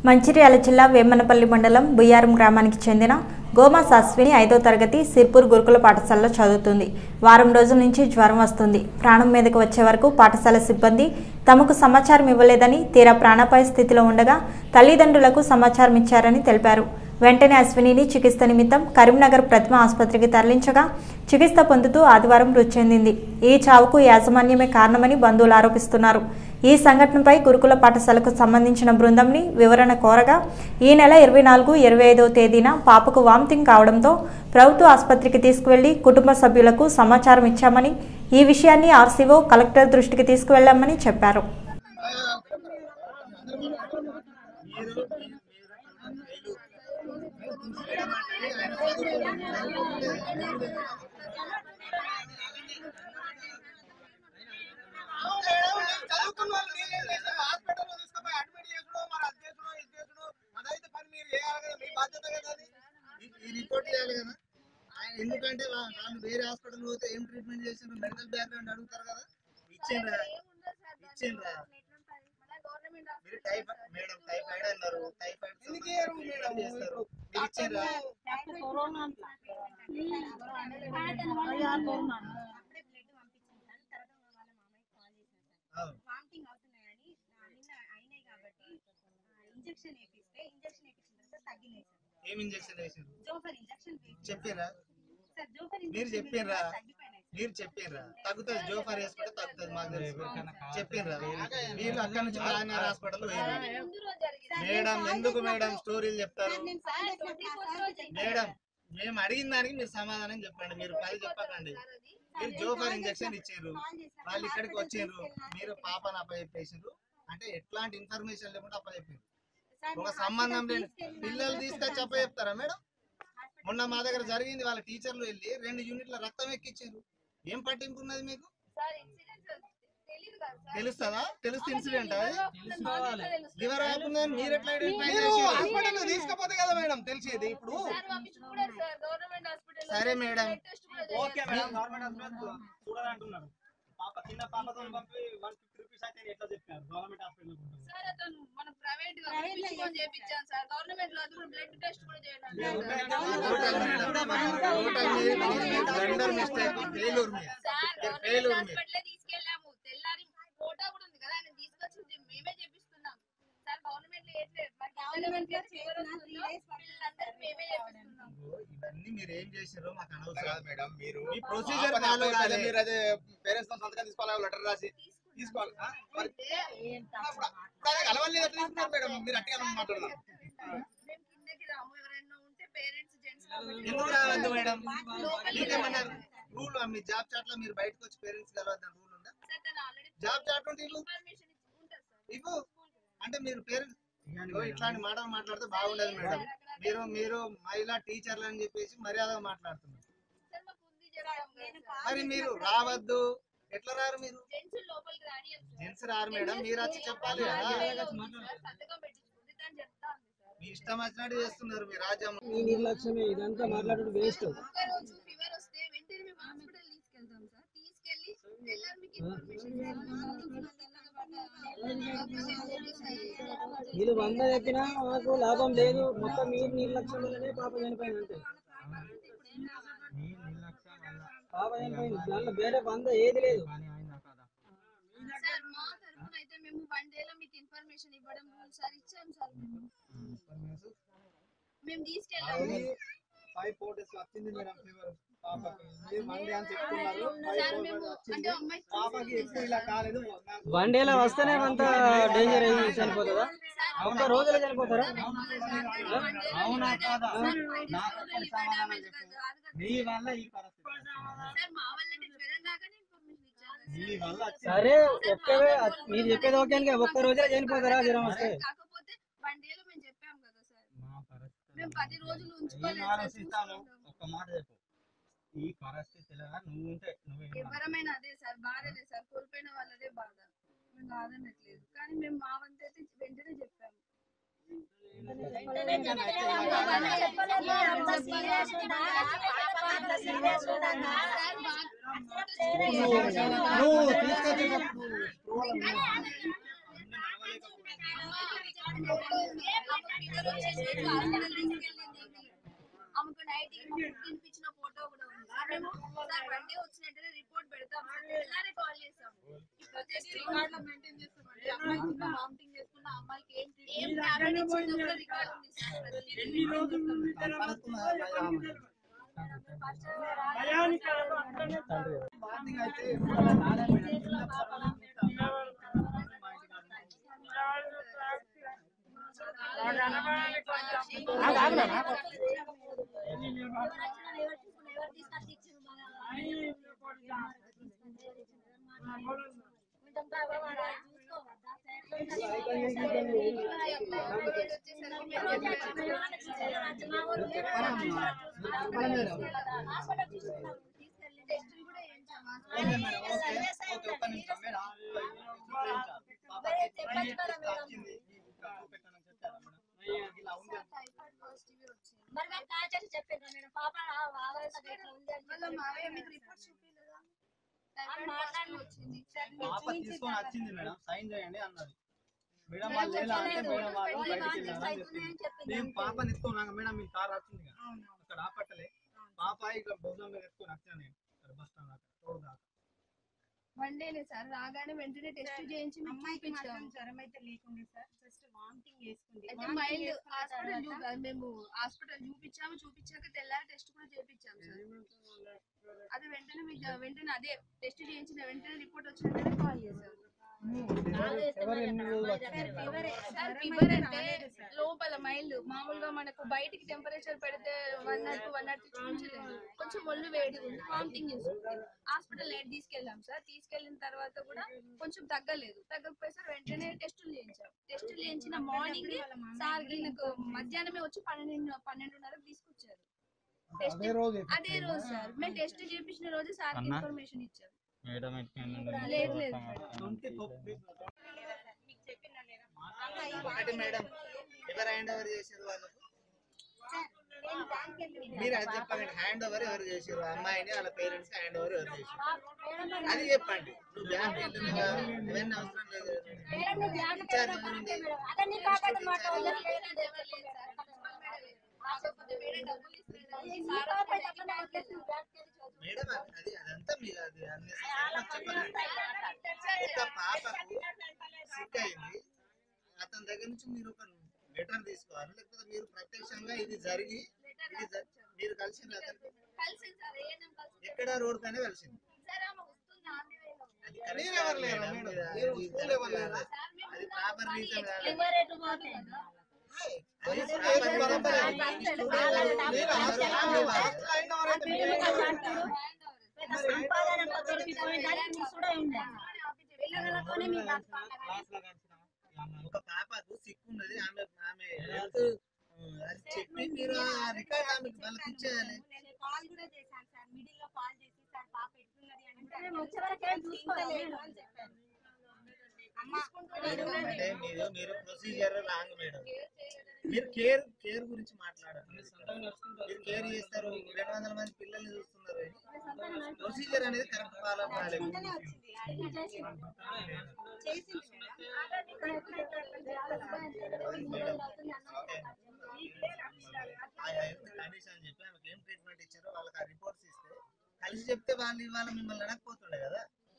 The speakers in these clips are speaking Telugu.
మంచిర్యాల జిల్లా వేమనపల్లి మండలం బుయ్యారం గ్రామానికి చెందిన గోమాస్ అశ్విని ఐదో తరగతి సిర్పూర్ గురుకుల పాఠశాలలో చదువుతుంది వారం రోజుల నుంచి జ్వరం వస్తుంది ప్రాణం మీదకు వచ్చే వరకు పాఠశాల సిబ్బంది తమకు సమాచారం ఇవ్వలేదని తీరా ప్రాణాపాయ స్థితిలో ఉండగా తల్లిదండ్రులకు సమాచారం ఇచ్చారని తెలిపారు వెంటనే అశ్వినిని చికిత్స నిమిత్తం కరీంనగర్ ప్రతిమ ఆసుపత్రికి తరలించగా చికిత్స పొందుతూ ఆదివారం మృతి చెందింది ఈ చావుకు యాజమాన్యమే కారణమని బంధువులు ఆరోపిస్తున్నారు ఈ సంఘటనపై గురుకుల పాఠశాలకు సంబంధించిన బృందంని వివరణ కోరగా ఈ నెల ఇరవై నాలుగు ఇరవై ఐదవ తేదీన పాపకు వామిటింగ్ కావడంతో ప్రభుత్వ ఆసుపత్రికి తీసుకువెళ్లి కుటుంబ సభ్యులకు సమాచారం ఇచ్చామని ఈ విషయాన్ని ఆర్సీఓ కలెక్టర్ దృష్టికి తీసుకువెళ్లామని చెప్పారు చదువుకున్న వాళ్ళు నేనేం చేశాను? హాస్పిటల్లో తీసుకుపోయి అడ్మిట్ చేసుడు, మరి అది చేసుడు, ఇది చేసుడు. అదైతే పని మీరు చేయాలి కదా, మీ బాధ్యత కదా అది. ఈ- ఈ రిపోర్ట్ చేయాలి కదా ఆయన ఎందుకంటే వా- వాళ్ళు వేరే హాస్పిటల్ పోతే ఏం ట్రీట్మెంట్ చేసిండ్రు మెడికల్ బ్యాక్గ్రౌండ్ అడుగుతారు కదా ఇచ్చిండ్రా ఇచ్చిండ్రా మీరు టైఫాయిడ్ మేడం టైఫాయిడ్ అన్నారు టైఫాయిడ్ మేడం చేస్తారు మీరు ఇచ్చిండ్రా అవును. వామిటింగ్ అవుతున్నాయని ఆ, నిన్న అయినాయి కాబట్టి ఇంజెక్షన్ వేపిస్తే ఇంజెక్షన్ వేపించిన తర్వాత తగ్గినాయి సార్ ఏం ఇంజెక్షన్ వేసిండ్రు జోఫర్ ఇంజెక్షన్ చెప్పిర్రా సార్ జోఫర్ మీరు ఇంజెక్షన్ చెప్పిర్రా తగ్గిపోయినాయి సార్ మీరు చెప్పిర్రా తగ్గుతుంది జోఫర్ వేసుకుంటే తగ్గుతుంది మాకు తెలుసు చెప్పిర్రా వీళ్ళు అక్కడ నుంచి ప్లానర్ హాస్పిటల్ పోయారు ముందు రోజు జరిగింది మేడం ఎందుకు మేడం స్టోరీలు చెప్తారు నేను సార్ ట్వంటీ ఫోర్త్ రోజు మేడం మేము అడిగిన దానికి మీరు సమాధానం చెప్పండి మీరు పది చెప్పకండి మీరు జోఫర్ ఇంజెక్షన్ ఇచ్చారు వాళ్ళు ఇక్కడికి వచ్చిండ్రు మీరు పాపను అప్పచెప్పేసారు అంటే ఎట్లాంటి ఇన్ఫర్మేషన్ లేకుండా అప్పచెప్పారు ఒక సంబంధం లేని పిల్లలు తీసుకొచ్చి అప్పచెప్తారా మేడం మొన్న మా దగ్గర జరిగింది వాళ్ళ టీచర్లు వెళ్ళి రెండు యూనిట్ల రక్తం ఎక్కిచ్చారు ఏం పట్టింపు ఉన్నది మీకు సార్ ఇన్సిడెంట్ తెలియదు కదా సార్ తెలుస్తుందా తెలుస్తే ఇన్సిడెంట్ తెలుసు. లివర్ అవుతుందని మీరు ఎట్లా ఐడెంటిఫై మీరు చేసారు హాస్పిటల్ తీసుకపోతే కదా మేడం తెలిసేది ఇప్పుడు సార్ పంపించుకోలేదు సార్ గవర్నమెంట్ హాస్పిటల్ సరే మేడం టెస్ట్ కూడా ఓకే మేడం గవర్నమెంట్ హాస్పిటల్ చూడాలంటున్నారు పాప చిన్న పాపతో పంపి వన్ ఫిఫ్టీ రూపీస్ అయితే ఎట్లా చెప్పారు గవర్నమెంట్ హాస్పిటల్ సార్ అతను మనం ప్రైవేట్ గా పంపించుకొని చేపించాం సార్ గవర్నమెంట్ లో అది కూడా బ్లడ్ టెస్ట్ కూడా చేయడం total madam total blunder mistake failure మీద సార్ ఫెయిల్యూర్ గవర్నమెంట్ మీద హాస్పిటల్ తీసుకెళ్ళాము తెల్లారి ఫోటో కూడా ఉంది కదా ఆయన తీసుకొచ్చి మేమే చేపిస్తున్నాం సార్ గవర్నమెంట్ లో ఏట్లేదు గవర్నమెంట్ లో పిల్లలందరికీ మేమే చేపిస్తున్నాం ఇవన్నీ మీరు ఏం చేసారో మాకు అనవసరం కాదు మేడం మీరు మీ ప్రొసీజర్ ఆపద ఫాలో ఆపద కాలే మీరు అదే పేరెంట్స్ తో సంతకం తీసుకోవాలి లెటర్ రాసి తీసుకోవాలి ఆ? మరి ఇప్పుడు అదే కలవలేదు ఎట్లా తీసుకున్నారు మేడం మీరు అట్టిగా మాట్లాడదాం మేము కిందకి రాము ఎవరైనా ఉంటే పేరెంట్స్ జెంట్స్ కాబట్టి ఎందుకు రావద్దు మేడం మీకేమన్నా రూల్ మీ జాబ్ చాట్ లో మీరు బయటకు వచ్చి పేరెంట్స్ కలవద్దని రూల్ ఉందా సార్ తను ఆల్రెడీ జాబ్ చాట్ ఉంటే ఇవ్వు ఇన్ఫర్మేషన్ ఉంటుంది సార్ ఇవ్వు అంటే మీరు పేరెంట్స్ ఇట్లాంటి మాటలు మాట్లాడితే బాగుండదు మేడం మీరు మీరు మహిళా టీచర్లు అని చెప్పేసి మర్యాదగా మాట్లాడుతున్నారు సార్ మాకు ఉంది చెప్తాం కదా మరి మీరు రావద్దు ఎట్లా రారు మీరు జెంట్స్ లోపలికి రాని జెంట్స్ రారు మేడం మీరు వచ్చి చెప్పాలి కదా సంతకం పెట్టించుకుంది తను చెప్తా ఉంది సార్ మీ ఇష్టం వచ్చినట్టు చేస్తున్నారు మీ రాజ్యం ఈ నిర్లక్ష్యమే ఇదంతా మాట్లాడడం వేస్ట్ ఒక్క రోజు ఫీవర్ వస్తే వెంటనే మేము హాస్పిటల్ తీసుకెళ్తాం సార్ తీసుకెళ్లి తెల్లారి మీకు ఇన్ఫర్మేషన్ మీరు వంద చెప్పినా మాకు లాభం లేదు మొత్తం మీరు నిర్లక్ష్యం వల్లనే పాప చనిపోయింది అంతే పాప చనిపోయింది దాంట్లో వేరే వంద ఏది లేదు సార్ మా తరఫున అయితే మేము వన్ డే లో మీకు ఇన్ఫర్మేషన్ ఇవ్వడం సార్ ఇచ్చాం సార్ మేము మేము తీసుకెళ్ళాము ఫైవ్ ఫోర్ డేస్ వచ్చింది మేడం ఫీవర్ పాపకి మీరు మండే అని చెప్తున్నారు ఫైవ్ సార్ ఫోర్ మేము డేస్ అంటే వచ్చింది అమ్మాయి పాపకి ఎప్పుడు ఇలా కాలేదు నాకు వన్ డేలో వస్తేనే అంత డేంజర్ అయ్యి చనిపోతుందా ఒక్క రోజులో చనిపోతారా అవునా కాదా మీ వల్ల ఈ పరిస్థితి సార్ మా వాళ్ళకి జ్వరం రాగానే ఇన్ఫర్మేషన్ ఇచ్చారు మీ వల్ల సరే ఒక్కవే మీరు చెప్పేది ఓకే అని ఒక్క రోజులో చనిపోతారా జ్వరం వస్తే కాకపోతే వన్ డే లో మేము చెప్పాం కదా సార్ మా పరిస్థితి మేము పది రోజులు నేను ఉంచుకోలేదు సార్ ఆలోచిస్తాను చూసుకుంటాం. ఒక్క మాట చెప్పు ఈ పరిస్థితిలో నువ్వు ఉంటే నువ్వు ఎవరమైనా అదే సార్ బాధలే సార్ కోల్పోయిన వాళ్ళదే బాధ మేము కాదనట్లేదు కానీ మేము మా వంతు అయితే వెంటనే చెప్పాము నువ్వు తీసుకొచ్చేటప్పుడు ఫీవర్ వచ్చేసి హాస్పిటల్ తీసుకెళ్ళింది ఆమెకు నైట్ తినిపించిన ఫోటో కూడా ఉంది మేము సార్ బండి వచ్చినట్టు రిపోర్ట్ పెడతాం సార్ తెల్లారే కాల్ చేసాం ఇప్పుడు వచ్చేసి రికార్డ్ లో మెయింటైన్ చేస్తామండి అమ్మాయికి ఉన్న వామిటింగ్ చేసుకున్న అమ్మాయికి ఏం ఏం టాబ్లెట్ ఇచ్చిందో కూడా రికార్డ్ ఉంది సార్ ఫస్ట్ మరి మేము కాల్ చేసి చెప్పాను మేడం పాప ఆవరణ ఇట్లా ఉంది అని మళ్ళీ మావయ్య మీకు రిపోర్ట్ చూపించలేదా మాట్లాడి వచ్చింది పాప తీసుకొని వచ్చింది మేడం సైన్ చేయండి అన్నది మేడం వాళ్ళు లేదా అంటే మేడం వాళ్ళు బయటికి వెళ్ళారు అని చెప్పింది మేము పాపని ఎత్తుకున్నాక మేడం మీ కార్ వచ్చింది అక్కడ ఆపట్టలే పాప ఇక్కడ భుజం మీద ఎత్తుకొని వచ్చాను నేను ఇక్కడ బస్ స్టాండ్ దాకా రోడ్ దాకా వన్ డేనే సార్ రాగానే వెంటనే టెస్ట్ చేయించి మీకు అమ్మాయికి మాత్రం చూపించాము జ్వరం అయితే లేకుండే సార్ జస్ట్ వామిటింగ్ చేసుకుంది అయితే Vomiting మైల్డ్ చేసుకున్న హాస్పిటల్ తర్వాత చూపి మేము హాస్పిటల్ చూపించాము చూపించాక తెల్లారి టెస్ట్ కూడా చేయించాము సార్ అదే వెంటనే మీకు వెంటనే అదే టెస్ట్ చేయించిన వెంటనే రిపోర్ట్ వచ్చిన వెంటనే కాల్ చేశారు సార్ ఫీవర్ అంటే లోపల మైల్డ్ మామూలుగా మనకు బయటికి టెంపరేచర్ పెడితే one nought two one nought six నుంచి లేదు. కొంచెం ఒళ్ళు వేడి ఉంది వామిటింగ్ చేస్తుంది హాస్పిటల్ లేట్ తీసుకెళ్ళాం సార్ తీసుకెళ్ళిన తర్వాత కూడా కొంచెం తగ్గలేదు తగ్గకపోయి సార్ వెంటనే టెస్టులు చేయించాం టెస్టులు చేయించిన మార్నింగ్ సార్ ఈయనకు మధ్యాహ్నమే వచ్చి పన్నెండు పన్నెండున్నరకు తీసుకొచ్చారు టెస్ట్ అదే రోజు సార్ మేము టెస్ట్ చేయించిన రోజు సార్ ఇన్ఫర్మేషన్ ఇచ్చారు మేడం లేదు లేదు ట్వంటీ తొమ్మిది మీకు చెప్పినా లేదా ఒకటి మేడం ఎవరు హ్యాండ్ ఓవర్ చేసారు వాళ్ళకు మీరు అది చెప్పండి హ్యాండ్ ఓవర్ ఎవరు చేసారు అమ్మాయిని వాళ్ళ పేరెంట్స్ హ్యాండ్ ఓవర్ ఎవరు చేసారు అది చెప్పండి నువ్వు బ్యాంక్ వెళ్తున్నావా ఇవన్నీ అవసరం లేదు ఇన్ఛార్జ్ ఎవరుంది అదే నీ కాకపోతే మాట వదిలేదు. నీ పాప ఎట్లనే వదిలేసింది, బ్యాగ్కి వెళ్ళి చదువు. మేడం అది అదంతా మీరు అది unnecessary చెప్పండి ఒక పాపకు సిక్ అయింది అతని దగ్గర నుంచి మీరు ఒక లెటర్ తీసుకోవాలి లేకపోతే మీరు ప్రత్యక్షంగా ఇది జరిగి ఇది జ- మీరు కలిసింది అతను కలిసింది సార్ ఏఎన్ఎం కలిసింది ఎక్కడ రోడ్ పైన కలిసింది సార్ ఆమె వస్తుంది ఆంధ్ర వేలో అది correct మీరు ఎవరు లేరా మేడం? మేడం? ఇది- మీరు ఇది స్కూల్ ఎవరు లేరా? సార్ మేము అది ఉన్నాం. ప్రాపర్ కానీ రీజన్ కాదు ఫీవర్ ఎటు పోతే? అది అది ప్రాపర్ ఏది రీజన్ బరాబర్ కాదు. అది. ఈ స్టూడెంట్ వాళ్ళ ఎవరు? డాక్టర్ మీరు డాక్టర్ ఎవరు? డాక్టర్ వాళ్ళు అయిన వారైతే ఆ మీరు పిల్లలు అంటారు, పెద్ద సంపాదన దొరికిపోయిందని నీ కూడా ఉండే. పిల్లలతోనే మీ బతకాలి. ఒక పాపకు సిక్ ఉన్నది ఆమె ఆమె health, ఉమ్, అది చెప్పి మీరు ఆ రికార్డ్ ఆమెకి వాళ్ళకి ఇచ్చేయాలి నేను కాల్ కూడా చేశాను సార్ మిడిల్ లో కాల్ చేసి సార్ పాప ఎట్లున్నది అంటే మేము వచ్చే వరకు ఏం చూసుకోలేదు. లేదు అని చెప్పారు అమ్మ అంటే మీరు మీరు ప్రొసీజర్ రాంగ్ మేడం మీరు కేర్ కేర్ గురించి మాట్లాడాలి మీరు కేర్ చేస్తారు రెండు వందల మంది పిల్లల్ని చూస్తున్నారు ప్రొసీజర్ అనేది కరెక్ట్ ఫాలో అవ్వాలి వెంటనే వచ్చింది అది చేసింది మేడం ఆ హెల్త్ కండిషన్ చెప్పి ఆమెకి ఏం ట్రీట్మెంట్ ఇచ్చారో వాళ్ళకి ఆ రిపోర్ట్స్ ఇస్తే కలిసి చెప్తే వాళ్ళు ఇవాళ మిమ్మల్ని అడగపోతుండే కదా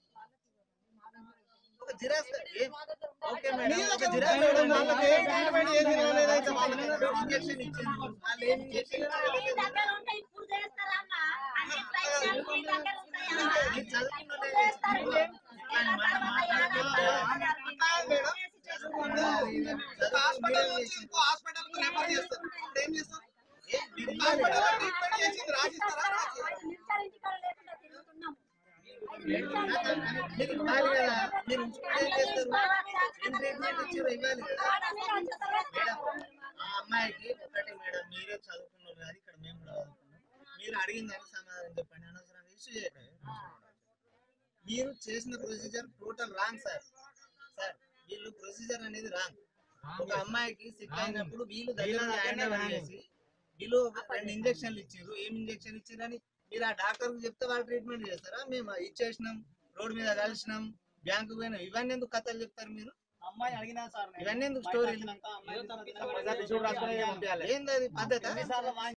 ఒక జిరాక్స్ ఏం ఓకే మేడం ఒక జిరాక్స్ మేడం, వాళ్ళకి ఏం ట్రీట్మెంట్ చేసినా లేదైతే వాళ్ళకి ఇంజెక్షన్ ఇచ్చింది వాళ్ళు ఏం ఇంజెక్షన్ మీ దగ్గర ఉంటే ఇప్పుడు చేస్తారమ్మా అన్ని పైసలు మీ దగ్గర ఉంటాయమ్మా మీరు చదువుకున్నదే చేస్తారు. ఇట్లాంటి మాట మాట్లాడితే మేడం హాస్పిటల్ నుంచి ఇంకో హాస్పిటల్ కు రెఫర్ చేస్తారు ఇప్పుడు ఏం చేస్తారు ఏం మీరు ఇవ్వాలి హాస్పిటల్ కదా? ట్రీట్మెంట్ చేసింది రాసిస్తారా ఐదు నిమిషాలు ఇంటికాడ లేకుండా తిరుగుతున్నాం ఐదు నిమిషాలు మీరు ఇవ్వాలి కదా మీరు ఉంచుకుంటే ఏం చేస్తారు ఏం ట్రీట్మెంట్ ఇచ్చారో ఇవ్వాలి కదా మేడం ఆ అమ్మాయికి ఒకటి మేడం మీరే చదువుకున్నారు కదా ఇక్కడ మేము కూడా చదువుకున్నాం మీరు అడిగిన దానికి సమాధానం చెప్పండి అనవసరంగా ఇష్యూ చేయకండి మీరు చేసిన procedure total wrong sir sir వీళ్ళు ప్రొసీజర్ అనేది రాంగ్ ఒక అమ్మాయికి సిక్ అయినప్పుడు వీళ్ళు దగ్గర హ్యాండ్ ఓవర్ చేసి వీళ్ళు ఒక రెండు ఇంజక్షన్లు ఇచ్చారు ఏం ఇంజక్షన్ ఇచ్చారని మీరు ఆ డాక్టర్ కి చెప్తే వాళ్ళు ట్రీట్మెంట్ చేస్తారా మేము ఇచ్చేసినాం రోడ్ మీద కలిసినాం బ్యాంకు పోయినాం ఇవన్నీ ఎందుకు కథలు చెప్తారు మీరు అమ్మాయి అడిగినా సార్ నేను. ఇవన్నీ ఎందుకు బయట స్టోరీలు? వచ్చినాక అమ్మాయి ఏదో తీసుకొచ్చి తప్పించుకోవడం రిసీట్ రాసుకొని పంపించాలి. ఏంది అది పద్ధత ఎన్నిసార్లు వాయిన్